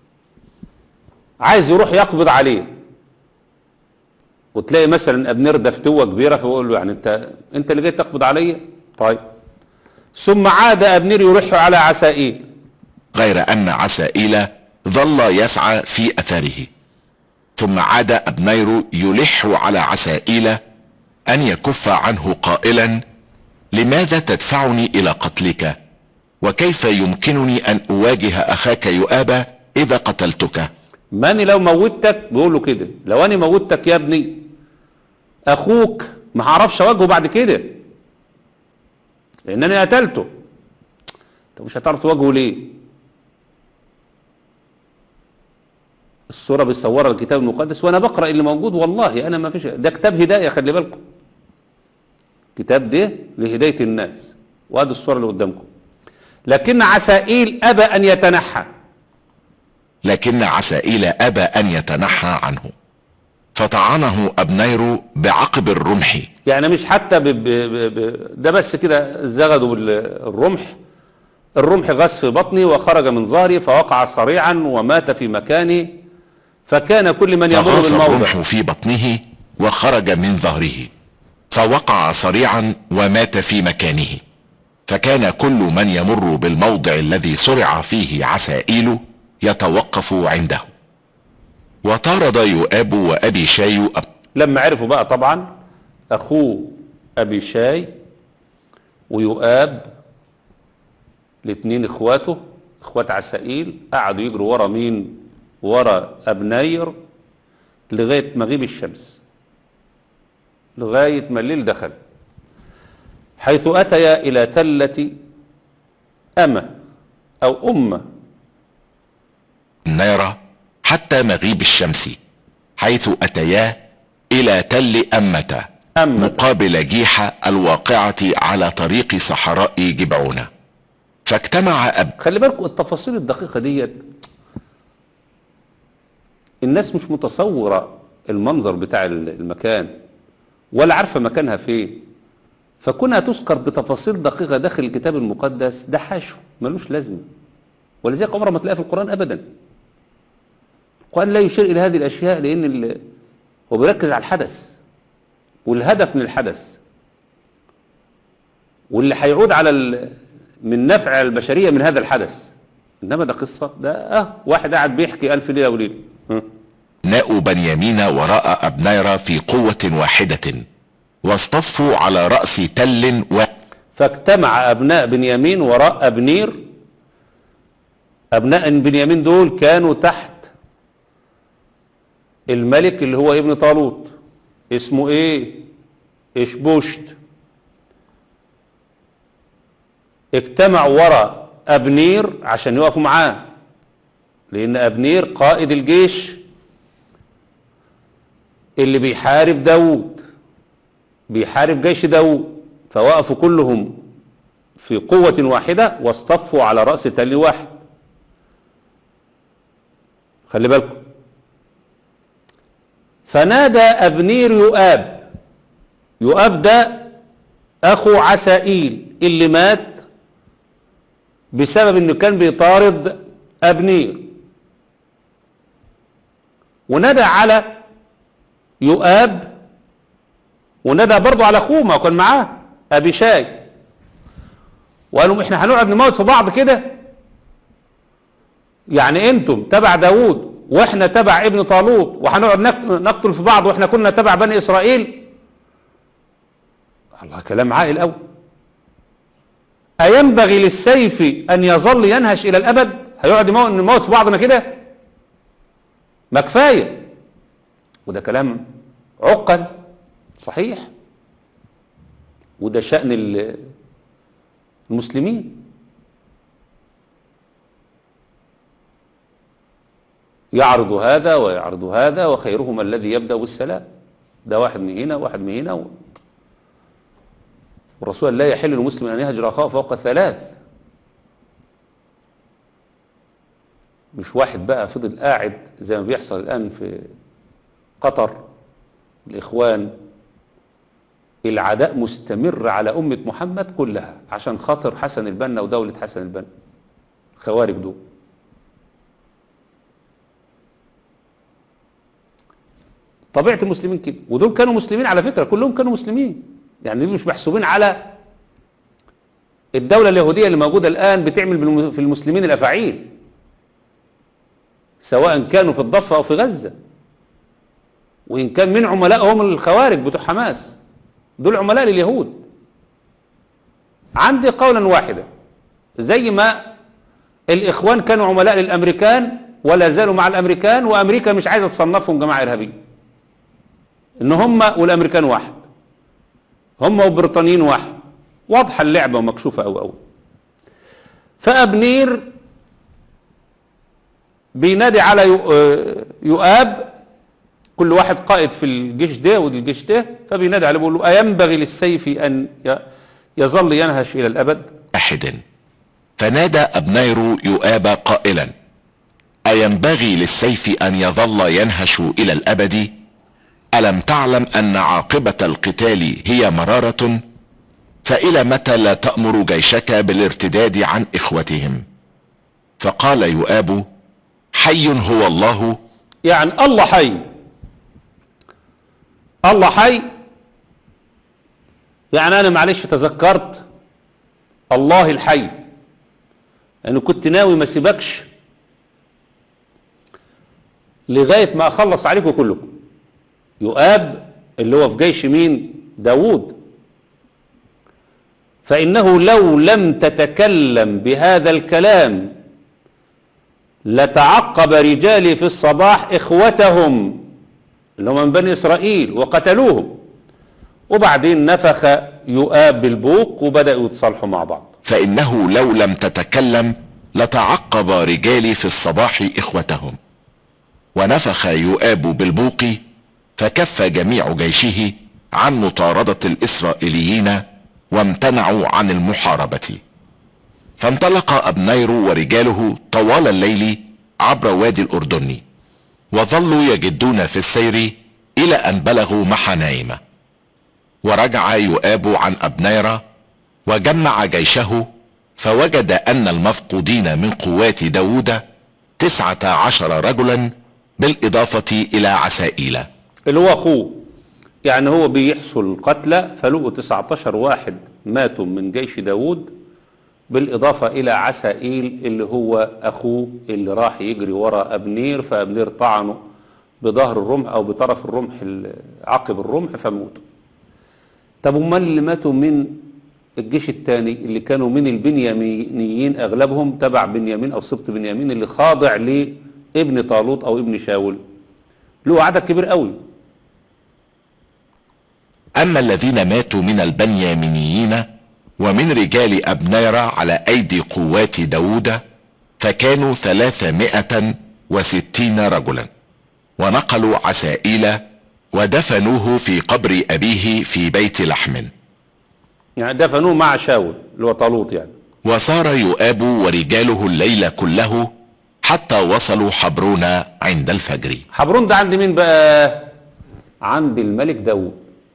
عايز يروح يقبض عليه وتلاقي مثلا ابنير ده فتوه كبيره فيقول له يعني انت انت اللي جاي تقبض عليا طيب ثم عاد ابنير يلح على عسائيل غير ان عسائيل ظل يسعى في اثره ثم عاد ابنير يلح على عسائيل ان يكف عنه قائلا لماذا تدفعني الى قتلك وكيف يمكنني ان اواجه اخاك يؤاب اذا قتلتك ماني لو موتك بيقول له كده لو انا موتك يا ابني اخوك ما هعرفش اواجهه بعد كده لان انا قتلته انت مش هتعرف تواجهه ليه الصورة بيصورها الكتاب المقدس وانا بقرأ اللي موجود والله انا ما فيش ده كتاب هداية خلي بالكم كتاب ده لهداية الناس وهذه الصورة اللي قدامكم لكن عسائيل ابى ان يتنحى لكن عسائيل ابى ان يتنحى عنه فطعنه ابنير بعقب الرمح يعني مش حتى ب... ب... ب... ب... ده بس كده زغدوا بالرمح الرمح غاز في بطني وخرج من ظهري فوقع صريعا ومات في مكانه فكان كل من يمر فغاص بالموضع الرمح في بطنه وخرج من ظهره فوقع صريعا ومات في مكانه فكان كل من يمر بالموضع الذي صرع فيه عسائيل يتوقف عنده وطارد يؤاب وابي شاي أب لما عرفوا بقى طبعا اخوه ابي شاي ويؤاب الاثنين اخواته اخوات عسائيل قعدوا يجروا ورا مين ورا ابنير لغايه مغيب الشمس لغايه ما الليل دخل حيث اتيا الى تله امه او امه النار حتى مغيب الشمس حيث اتيا الى تل امة امه مقابل جيحة الواقعة على طريق صحراء جبعون فاجتمع أب خلي بالكم التفاصيل الدقيقة ديت الناس مش متصورة المنظر بتاع المكان ولا عارفة مكانها فين فكونها تذكر بتفاصيل دقيقة داخل الكتاب المقدس ده حاشو ملوش لازمة ولذلك عمره ما تلاقيها في القرآن أبدا القرآن لا يشير إلى هذه الأشياء لأن ال- هو بيركز على الحدث والهدف من الحدث واللي هيعود على ال... من نفع البشرية من هذا الحدث إنما ده قصة ده آه واحد قاعد بيحكي ألف ليلة وليلة ها. ناء بنيامين وراء أبنير في قوة واحدة واصطفوا على رأس تل و فاجتمع أبناء بنيامين وراء أبنير أبناء بنيامين دول كانوا تحت الملك اللي هو ابن طالوت اسمه ايه اشبوشت اجتمعوا وراء أبنير عشان يقفوا معاه لأن أبنير قائد الجيش اللي بيحارب داود بيحارب جيش داود فوقفوا كلهم في قوة واحدة واصطفوا على رأس تل واحد خلي بالكم فنادى أبنير يؤاب يؤاب ده أخو عسائيل اللي مات بسبب انه كان بيطارد أبنير ونادى على يؤاب ونادى برضه على اخوه ما هو كان معاه ابي شاي وقالوا احنا هنقعد نموت في بعض كده يعني انتم تبع داوود واحنا تبع ابن طالوت وهنقعد نق- نقتل في بعض واحنا كنا تبع بني اسرائيل الله كلام عاقل قوي اينبغي للسيف ان يظل ينهش الى الابد هيقعد يموت نموت في بعضنا كده ما كفايه وده كلام عقل صحيح وده شأن ال- المسلمين يعرض هذا ويعرض هذا وخيرهما الذي يبدأ بالسلام ده واحد من هنا واحد من هنا و... والرسول لا يحل للمسلم أن يهجر أخاه فوق ثلاث مش واحد بقى فضل قاعد زي ما بيحصل الآن في قطر الإخوان العداء مستمر على أمة محمد كلها عشان خاطر حسن البنا ودولة حسن البنا خوارج دول طبيعة المسلمين كده ودول كانوا مسلمين على فكرة كلهم كانوا مسلمين يعني دول مش محسوبين على الدولة اليهودية اللي موجودة الآن بتعمل بالم- في المسلمين الأفاعيل سواء كانوا في الضفة أو في غزة وإن كان من عملائهم الخوارج بتوع حماس دول عملاء لليهود عندي قولا واحدا زي ما الإخوان كانوا عملاء للأمريكان ولا زالوا مع الأمريكان وأمريكا مش عايزة تصنفهم جماعة إرهابية إن هم والأمريكان واحد هم والبريطانيين واحد واضحة اللعبة ومكشوفة أو أو فأبنير بينادي على يو- آه، يؤاب كل واحد قائد في الجيش ده والجيش ده فبينادي عليه بيقول له أينبغي للسيف أن ي- يظل ينهش إلى الأبد واحد فنادى أبنير يؤاب قائلا أينبغي للسيف أن يظل ينهش إلى الأبد ألم تعلم أن عاقبة القتال هي مرارة فإلى متى لا تأمر جيشك بالارتداد عن إخوتهم فقال يؤاب حي هو الله يعني الله حي الله حي يعني أنا معلش تذكرت الله الحي أنا كنت ناوي ما سيبكش لغاية ما أخلص عليكم كلكم يؤاب اللي هو في جيش مين داوود فإنه لو لم تتكلم بهذا الكلام لتعقب رجالي في الصباح إخوتهم اللي هم من بني إسرائيل وقتلوهم وبعدين نفخ يؤاب بالبوق وبدأوا يتصالحوا مع بعض فإنه لو لم تتكلم لتعقب رجالي في الصباح إخوتهم ونفخ يؤاب بالبوق فكف جميع جيشه عن مطاردة الإسرائيليين وامتنعوا عن المحاربة فانطلق أبنير ورجاله طوال الليل عبر وادي الأردن وظلوا يجدون في السير إلى أن بلغوا محنايم ورجع يؤاب عن أبنير وجمع جيشه فوجد أن المفقودين من قوات داود تسعة عشر رجلا بالإضافة إلى عسائيل اللي هو أخوه يعني هو بيحصل قتلى فلقوا 19 واحد ماتوا من جيش داود بالإضافة إلى عسائيل اللي هو أخوه اللي راح يجري ورا أبنير فأبنير طعنه بظهر الرمح أو بطرف الرمح ال- عقب الرمح فموتوا طب امال اللي ماتوا من الجيش الثاني اللي كانوا من البنيامينيين أغلبهم تبع بنيامين أو سبط بنيامين اللي خاضع لابن طالوت أو ابن شاول له عدد كبير قوي أما الذين ماتوا من البنيامينيين ومن رجال أبنير على أيدي قوات داود فكانوا ثلاثمائة وستين رجلا ونقلوا عسائيل ودفنوه في قبر أبيه في بيت لحم يعني دفنوه مع شاول اللي هو طالوت يعني وسار يؤاب ورجاله الليل كله حتى وصلوا حبرون عند الفجر حبرون ده عند مين بقى عند الملك داود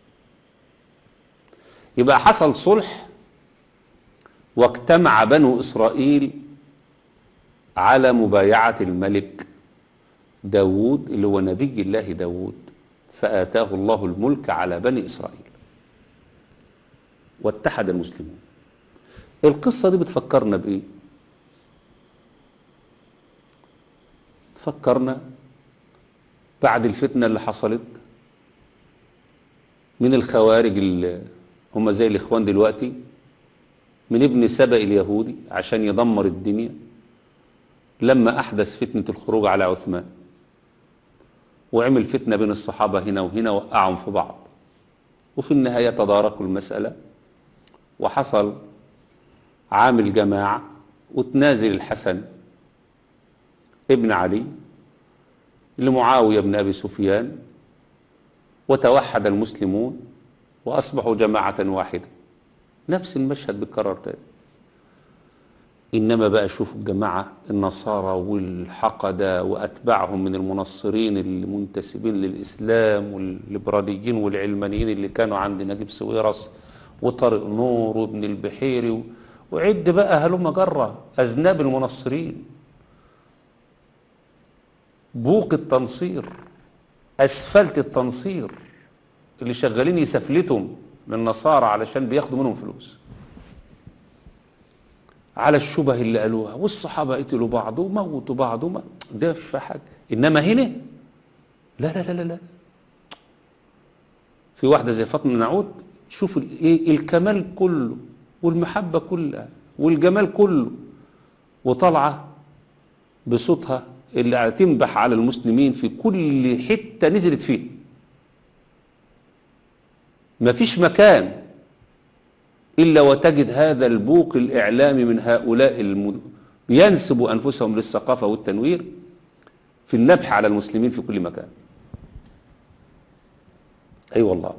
يبقى حصل صلح واجتمع بنو إسرائيل على مبايعة الملك داود اللي هو نبي الله داود فآتاه الله الملك على بني إسرائيل واتحد المسلمون القصة دي بتفكرنا بإيه تفكرنا بعد الفتنة اللي حصلت من الخوارج اللي هم زي الإخوان دلوقتي من ابن سبأ اليهودي عشان يدمر الدنيا لما أحدث فتنة الخروج على عثمان وعمل فتنة بين الصحابة هنا وهنا وقعهم في بعض وفي النهاية تداركوا المسألة وحصل عامل جماعة وتنازل الحسن ابن علي لمعاوية بن أبي سفيان وتوحد المسلمون وأصبحوا جماعة واحدة نفس المشهد بيتكرر تاني إنما بقى شوفوا الجماعة النصارى والحقدة وأتباعهم من المنصرين المنتسبين للإسلام والليبراليين والعلمانيين اللي كانوا عند نجيب سويرس وطارق نور وابن البحيري و- وعد بقى هلم جرة أذناب المنصرين بوق التنصير أسفلت التنصير اللي شغالين يسفلتهم للنصارى علشان بياخدوا منهم فلوس على الشبه اللي قالوها والصحابة قتلوا بعض وموتوا بعض وما ده مش في حاجة إنما هنا لا لا لا لا لا في واحدة زي فاطمة نعود شوف ال- إيه الكمال كله والمحبة كلها والجمال كله وطالعة بصوتها اللي هتنبح على المسلمين في كل حتة نزلت فيه مفيش مكان إلا وتجد هذا البوق الإعلامي من هؤلاء الم... ينسبوا أنفسهم للثقافة والتنوير في النبح على المسلمين في كل مكان أي أيوة والله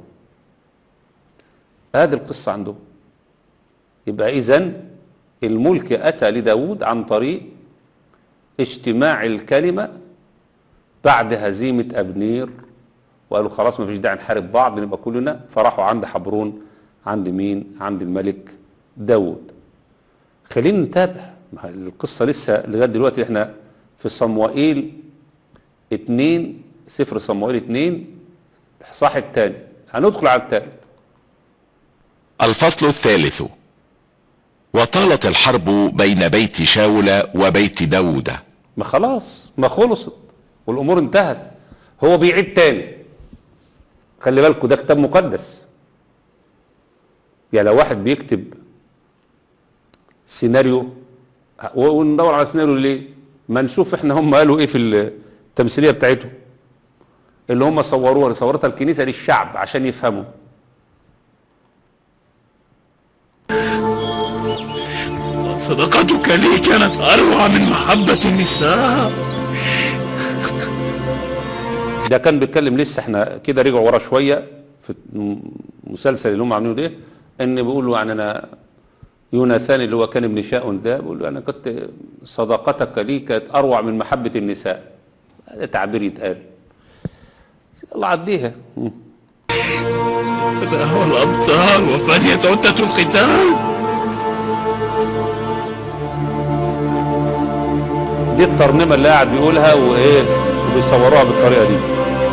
هذه القصة عندهم يبقى إذن الملك أتى لداود عن طريق اجتماع الكلمة بعد هزيمة أبنير وقالوا خلاص ما فيش داعي نحارب بعض نبقى كلنا فراحوا عند حبرون عند مين عند الملك داود خلينا نتابع ما القصة لسه لغاية دلوقتي احنا في صموئيل اتنين سفر صموئيل اتنين الإصحاح الثاني هندخل على الثالث الفصل الثالث وطالت الحرب بين بيت شاول وبيت داود ما خلاص ما خلصت والامور انتهت هو بيعيد تاني خلي بالكوا ده كتاب مقدس يعني لو واحد بيكتب سيناريو وندور على سيناريو ليه ما نشوف احنا هم قالوا ايه في التمثيليه بتاعتهم اللي هم صوروها اللي صورتها الكنيسه للشعب عشان يفهموا صداقتك لي كانت أروع من محبة النساء ده كان بيتكلم لسه احنا كده رجعوا ورا شويه في المسلسل اللي هم عاملينه ده ان بيقولوا يعني انا يوناثان اللي هو كان ابن شاؤن ده بيقول له انا كنت صداقتك لي كانت اروع من محبه النساء هذا تعبير يتقال الله عديها مم. هذا هو الأبطال وفانية عدة القتال دي الترنيمه اللي قاعد بيقولها وايه وبيصوروها بالطريقه دي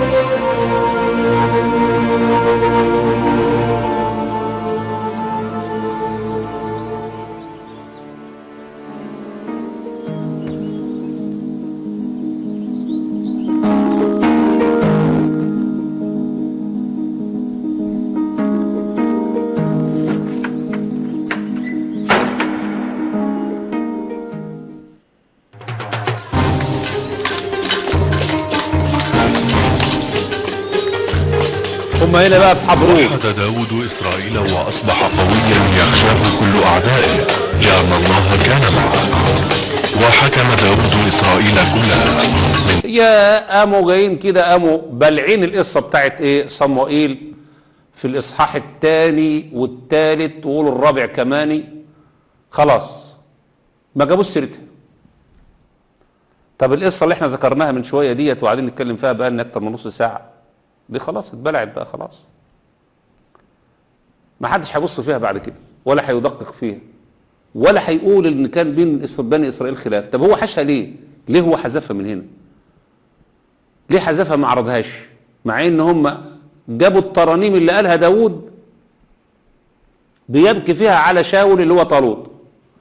هم هنا بقى في حبروك وحد داود إسرائيل وأصبح قويا يخشاه كل أعدائه لأن الله كان معه وحكم داود إسرائيل كلها من يا قاموا جايين كده قاموا بلعين القصه بتاعت ايه صموئيل في الاصحاح الثاني والثالث وقولوا الرابع كماني خلاص ما جابوش سيرتها طب القصه اللي احنا ذكرناها من شويه ديت وقاعدين نتكلم فيها بقى لنا اكتر من نص ساعه دي خلاص اتبلعت بقى خلاص ما حدش هيبص فيها بعد كده ولا هيدقق فيها ولا هيقول ان كان بين إس- بني اسرائيل خلاف طب هو حشها ليه ليه هو حذفها من هنا ليه حذفها ما عرضهاش مع ان هم جابوا الترانيم اللي قالها داود بيبكي فيها على شاول اللي هو طالوت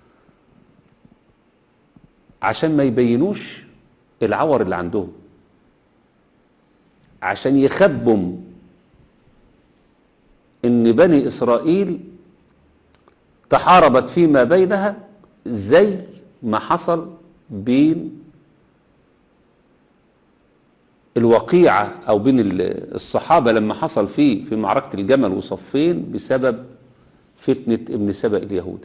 عشان ما يبينوش العور اللي عندهم عشان يخبوا ان بني اسرائيل تحاربت فيما بينها زي ما حصل بين الوقيعة او بين ال- الصحابة لما حصل فيه في معركة الجمل وصفين بسبب فتنة ابن سبأ اليهودي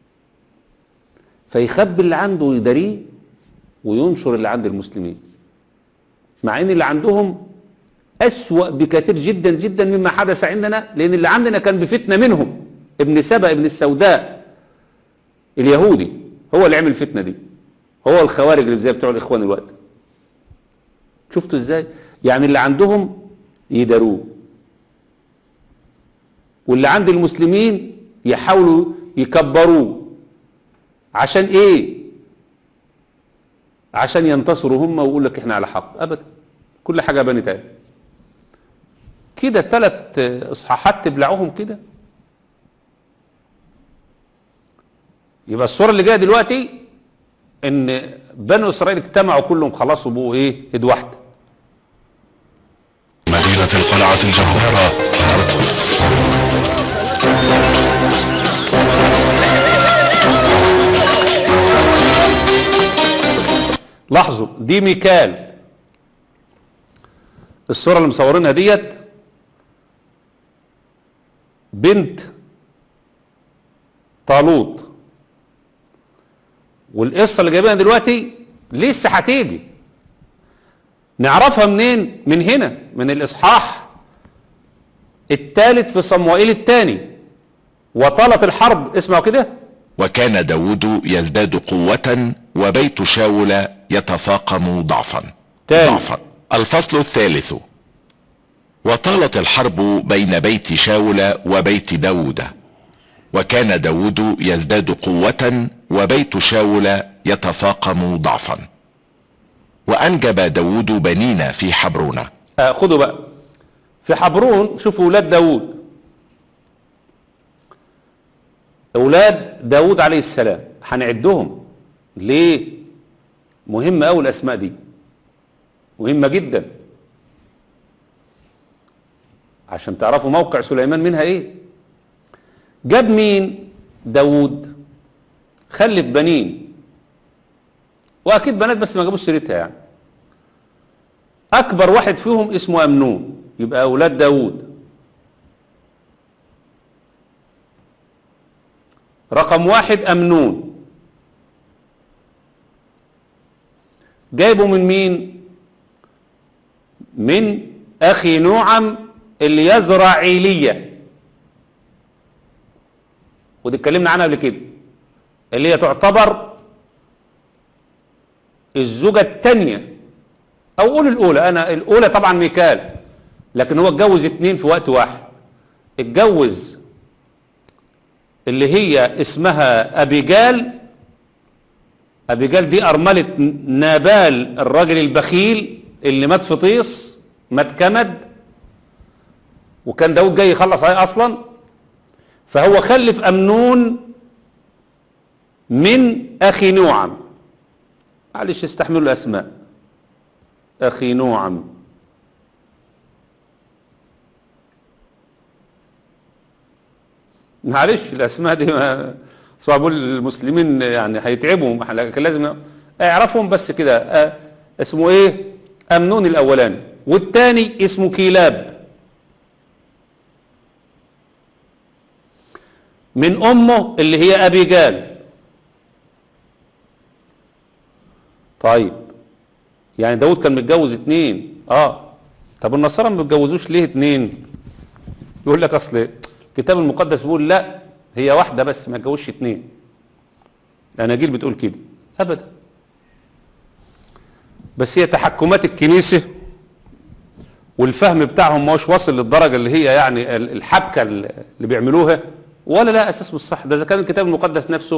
فيخبي اللي عنده ويداريه وينشر اللي عند المسلمين مع ان اللي عندهم أسوأ بكثير جدا جدا مما حدث عندنا لأن اللي عندنا كان بفتنة منهم ابن سبأ ابن السوداء اليهودي هو اللي عمل الفتنة دي هو الخوارج اللي زي بتوع الإخوان الوقت شفتوا ازاي يعني اللي عندهم يداروه واللي عند المسلمين يحاولوا يكبروه عشان ايه عشان ينتصروا هم ويقول لك احنا على حق ابدا كل حاجة بنت اهي كده ثلاث اصحاحات تبلعوهم كده يبقى الصورة اللي جاية دلوقتي ان بنو اسرائيل اجتمعوا كلهم خلاص وبقوا ايه ايد واحده مدينة القلعة الجبارة القدس لاحظوا دي ميكال الصورة اللي مصورينها ديت بنت طالوت والقصة اللي جايبينها دلوقتي لسه هتيجي نعرفها منين من هنا من الإصحاح الثالث في صموئيل الثاني وطالت الحرب اسمعوا كده وكان داود يزداد قوة وبيت شاول يتفاقم ضعفا تاني ضعفا الفصل الثالث وطالت الحرب بين بيت شاول وبيت داود وكان داود يزداد قوة وبيت شاول يتفاقم ضعفا وأنجب داود بنين في حبرون آه خدوا بقى في حبرون شوفوا ولاد داود اولاد داود عليه السلام هنعدهم ليه مهمة أوي الأسماء دي مهمة جدا عشان تعرفوا موقع سليمان منها ايه جاب مين داود خلف بنين واكيد بنات بس ما جابوش سيرتها يعني اكبر واحد فيهم اسمه امنون يبقى اولاد داود رقم واحد امنون جايبه من مين من اخي نوعم اليزرعيلية ودي اتكلمنا عنها قبل كده اللي هي تعتبر الزوجة الثانية او قول الاولى انا الاولى طبعا ميكال لكن هو اتجوز اتنين في وقت واحد اتجوز اللي هي اسمها ابيجال ابيجال دي ارملة نابال الراجل البخيل اللي مات في طيس مات كمد وكان داود جاي يخلص عليه اصلا فهو خلف امنون من اخي نوعم معلش استحملوا الاسماء اخي نوعم معلش الاسماء دي ما صعب اقول المسلمين يعني هيتعبوا لكن لازم اعرفهم بس كده اه اسمه ايه امنون الاولاني والتاني اسمه كيلاب من امه اللي هي ابيجال طيب يعني داود كان متجوز اتنين اه طب النصارى ما بيتجوزوش ليه اتنين يقول لك اصل الكتاب المقدس بيقول لا هي واحدة بس ما يتجوزش اتنين الاناجيل بتقول كده ابدا بس هي تحكمات الكنيسة والفهم بتاعهم ماهوش واصل للدرجة اللي هي يعني الحبكة اللي بيعملوها ولا لا اساس بالصح ده اذا كان الكتاب المقدس نفسه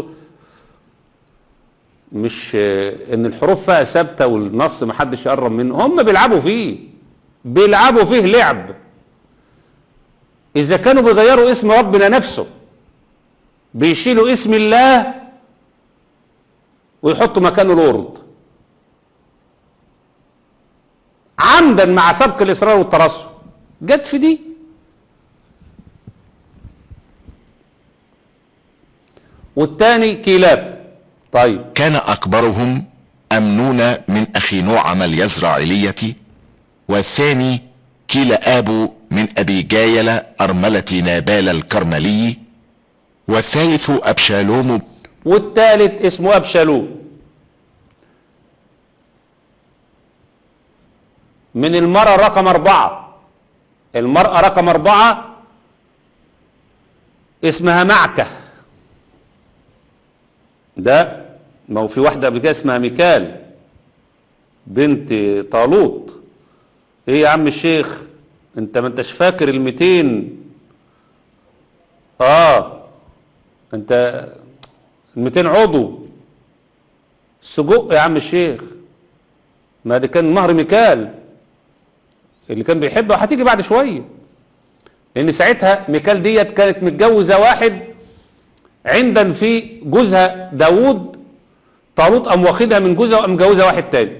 مش ان الحروف فيها ثابته والنص ما حدش يقرب منه هم بيلعبوا فيه بيلعبوا فيه لعب اذا كانوا بيغيروا اسم ربنا نفسه بيشيلوا اسم الله ويحطوا مكانه الورد عمدا مع سبق الاصرار والترصد جت في دي والتاني كلاب طيب كان أكبرهم أمنون من أخي نوعم اليزرعيلية والثاني كيلا آبو من أبي جايل أرملة نابال الكرملي والثالث أبشالوم والثالث اسمه أبشالوم من المرأة رقم أربعة المرأة رقم أربعة اسمها معكة ده ما هو في واحدة قبل كده اسمها ميكال بنت طالوت ايه يا عم الشيخ انت ما انتش فاكر الميتين اه انت الميتين عضو سجق يا عم الشيخ ما ده كان مهر ميكال اللي كان بيحبها هتيجي بعد شوية لان ساعتها ميكال ديت كانت متجوزة واحد عندن في جوزها داوود طالوت قام واخدها من جوزها وقام مجوزها واحد تاني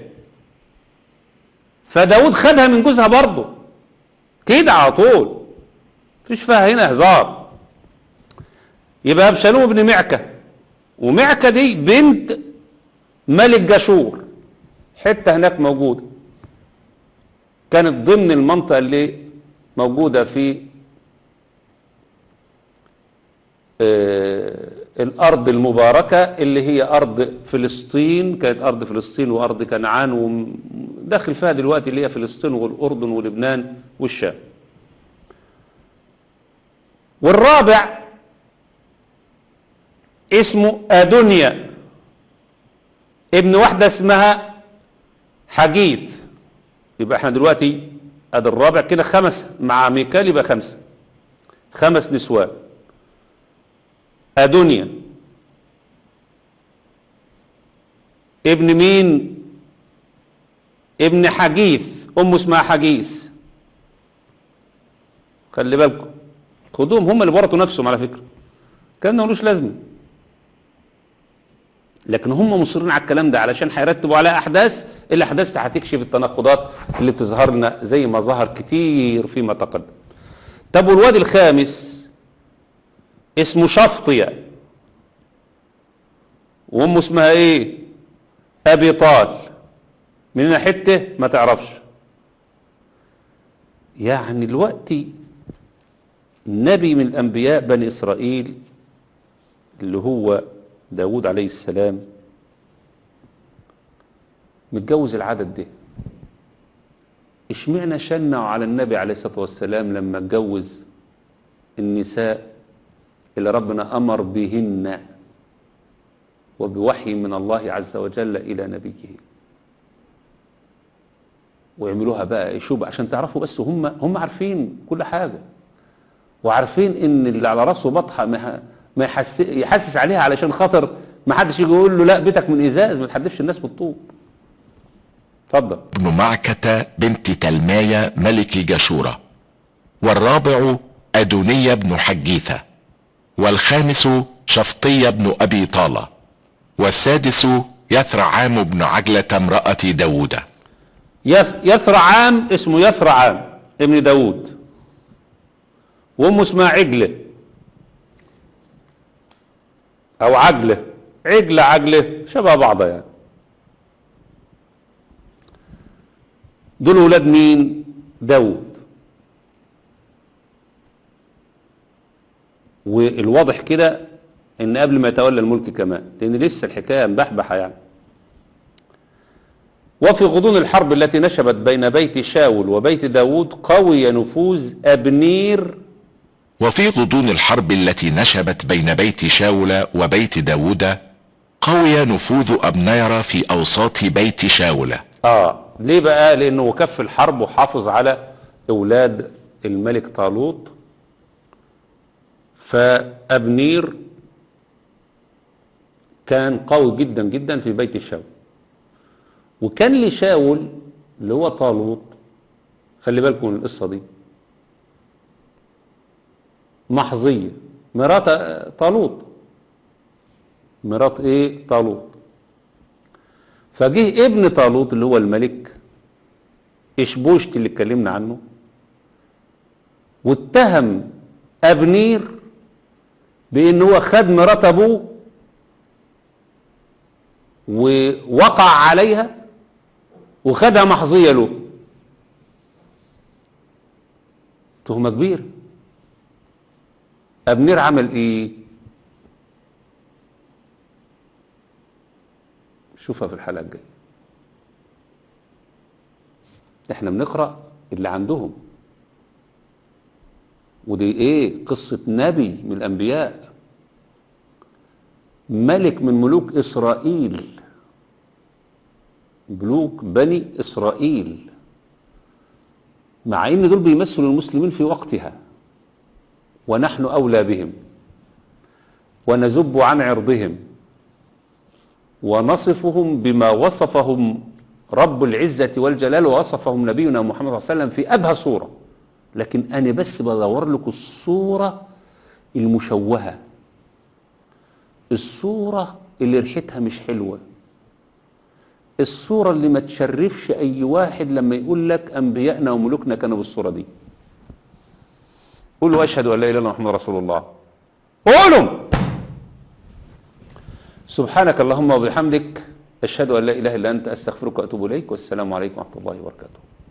فداود خدها من جوزها برضه كده على طول مفيش فيها هنا هزار يبقى ابشالوم ابن معكة ومعكة دي بنت ملك جاشور حتة هناك موجودة كانت ضمن المنطقة اللي موجودة في آه، الأرض المباركة اللي هي أرض فلسطين كانت أرض فلسطين وأرض كنعان وداخل فيها دلوقتي اللي هي فلسطين والأردن ولبنان والشام والرابع اسمه أدونيا ابن واحدة اسمها حجيث يبقى احنا دلوقتي ادي الرابع كده خمس مع ميكال يبقى خمسة خمس نسوان أدونيا ابن مين ابن حجيث أمه اسمها حجيث خلي بالكم خدوهم هم اللي ورطوا نفسهم على فكرة كان ملوش لازمة لكن هم مصرين على الكلام ده علشان هيرتبوا على أحداث الأحداث هتكشف التناقضات اللي بتظهر لنا زي ما ظهر كتير فيما تقدم طب والواد الخامس اسمه شفطية وامه اسمها ايه ابي طال من هنا حته ما تعرفش يعني دلوقتي نبي من انبياء بني اسرائيل اللي هو داود عليه السلام متجوز العدد ده اشمعنى شنعوا على النبي عليه الصلاة والسلام لما اتجوز النساء اللي ربنا أمر بهن وبوحي من الله عز وجل إلى نبيه ويعملوها بقى يشوب عشان تعرفوا بس هم هم عارفين كل حاجة وعارفين ان اللي على راسه بطحة ما ما يحس يحسس عليها علشان خاطر ما حدش يجي يقول له لا بيتك من ازاز ما تحدفش الناس بالطوب اتفضل ابن معكة بنت تلماية ملك جاشورة والرابع أدونية بن حجيثة والخامس شفطية بن أبي طالة والسادس يثرعام بن عجلة امرأة داود يث- يثرعام اسمه يثرعام ابن داود وامه اسمها عجلة او عجلة عجلة عجلة شبه بعضها يعني دول ولاد مين داود والواضح كده ان قبل ما يتولى الملك كمان لان لسه الحكاية مبحبحة يعني وفي غضون الحرب التي نشبت بين بيت شاول وبيت داود قوي نفوذ أبنير وفي غضون الحرب التي نشبت بين بيت شاول وبيت داود قوي نفوذ أبنير في أوساط بيت شاول آه ليه بقى لأنه كف الحرب وحافظ على أولاد الملك طالوت فأبنير كان قوي جدا جدا في بيت شاول وكان لشاول اللي هو طالوت خلي بالكم من القصة دي محظية مرات طالوت مرات ايه طالوت فجه ابن طالوت اللي هو الملك اشبوشت اللي اتكلمنا عنه واتهم ابنير بان هو خد مرات ابوه ووقع عليها وخدها محظية له تهمة كبيرة أبنير عمل إيه شوفها في الحلقة الجاية احنا بنقرأ اللي عندهم ودي ايه قصة نبي من الأنبياء ملك من ملوك إسرائيل ملوك بني إسرائيل مع ان دول بيمثلوا المسلمين في وقتها ونحن أولى بهم ونزب عن عرضهم ونصفهم بما وصفهم رب العزة والجلال ووصفهم نبينا محمد صلى الله عليه وسلم في أبهى صورة لكن أنا بس بدور لكم الصورة المشوهة الصورة اللي ريحتها مش حلوة الصورة اللي ما تشرفش أي واحد لما يقول لك أنبيائنا وملوكنا كانوا بالصورة دي قولوا أشهد أن لا إله إلا الله محمد رسول الله قولوا سبحانك اللهم وبحمدك أشهد أن لا إله إلا أنت أستغفرك وأتوب إليك والسلام عليكم ورحمة الله وبركاته